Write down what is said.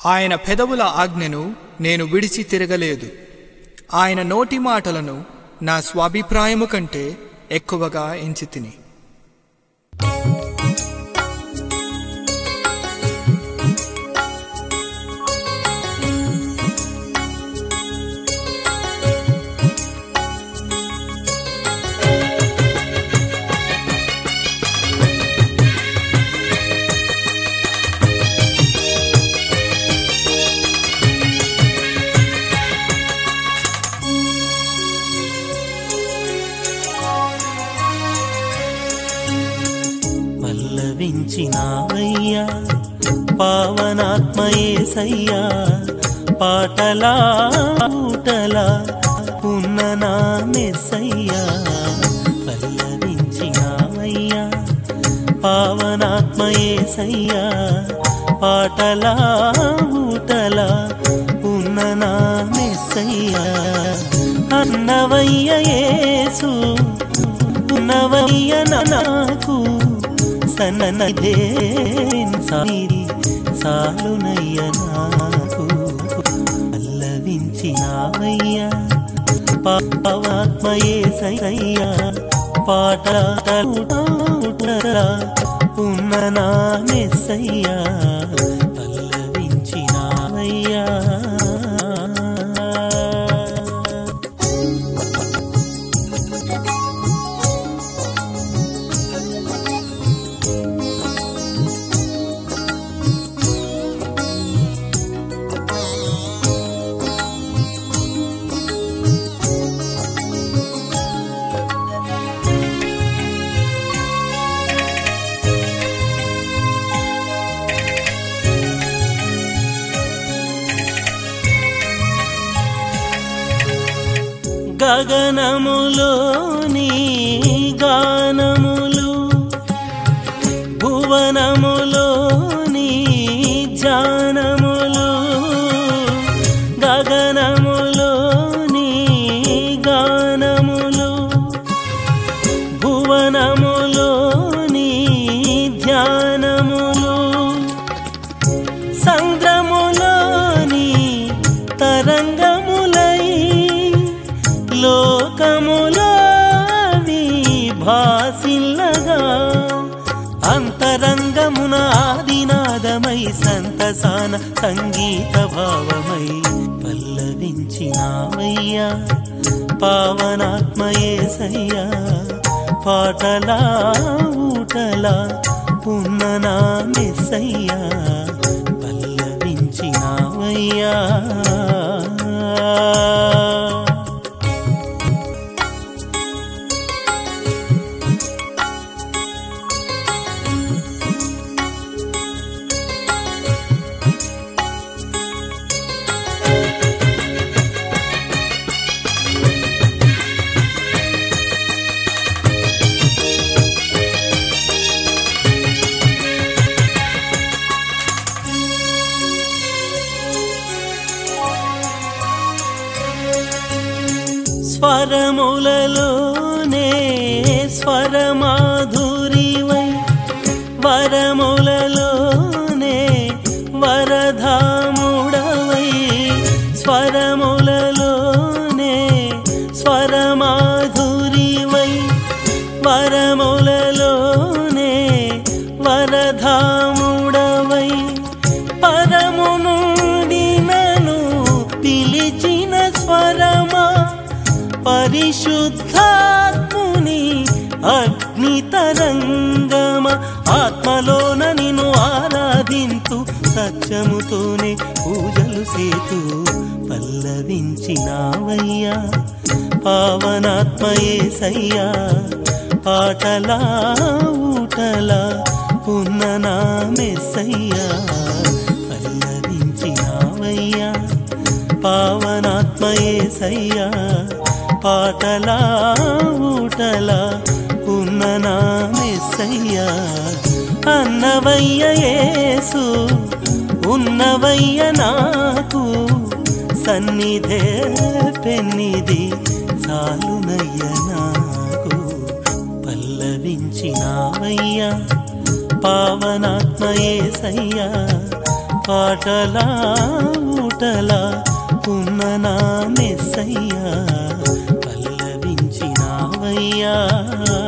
ఆయన పెదవుల ఆజ్ఞను నేను విడిచి తిరగలేదు ఆయన నోటి మాటలను నా స్వాభిప్రాయము కంటే ఎక్కువగా ఎంచి తిని పల్లవించినావయ్యా పావనాత్మయేసయ్యా పాటలా ఊటలా ఉన్న నా మెస్సయ్యా పల్లవించినావయ్యా పావనాత్మయేసయ్యా పాటలా ఊటలా ఉన్న నా మెస్సయ్యా అన్నవయ్య యేసు ఉన్నవయ్య నాకు సన్నదే సారి సాలునయ్య నాకు పల్లవించినావయ్యా పావాత్మయే సయ్యా పాట ఉన్న నా మెస్సయ్యా పల్లవించినావయ్యా గగనములోని గానములు భువనములోని జానములు గగనములోని గానములు భువనములోని ధ్యానములు సంద్రములోని తరంగములై లోకములోని భాసిల్లగా అంతరంగమున ఆదినాదమై సంతసాన సంగీత భావమై పల్లవించినావయ్యా పావనాత్మయేసయ్యా పాటలా ఊటలా ఉన్న నా మెస్సయ్యా పల్లవించినావయ్యా స్వరములలోనే స్వరమాధురివై వరములలోనే వరధాముడవై స్వరములలోనే స్వరమాధురివై వరములలోనే వరధాముడవై పరము నుండి నన్ను పిలిచిన స్వరమా పరిశుద్ధాత్ముని అగ్ని తరంగమ ఆత్మలోన నిన్ను ఆరాధింతు సత్యముతోనే పూజలు సేతు పల్లవించినావయ్యా పావనాత్మయే సయ్యా పాటలా ఊటలా ఉన్న నా మెస్సయ్యా పల్లవించినావయ్యా పావనాత్మయే సయ్యా పాటలా ఊటలా ఉన్న నా మెస్సయ్యా అన్నవయ్య యేసు ఉన్నవయ్య నాకు సన్నిధే పెన్నిది చాలునయ్య నాకు పల్లవించినావయ్యా పావనాత్మయేసయ్యా పాటలా ఊటలా ఉన్న నా మెస్సయ్యా పల్లవించినావయ్యా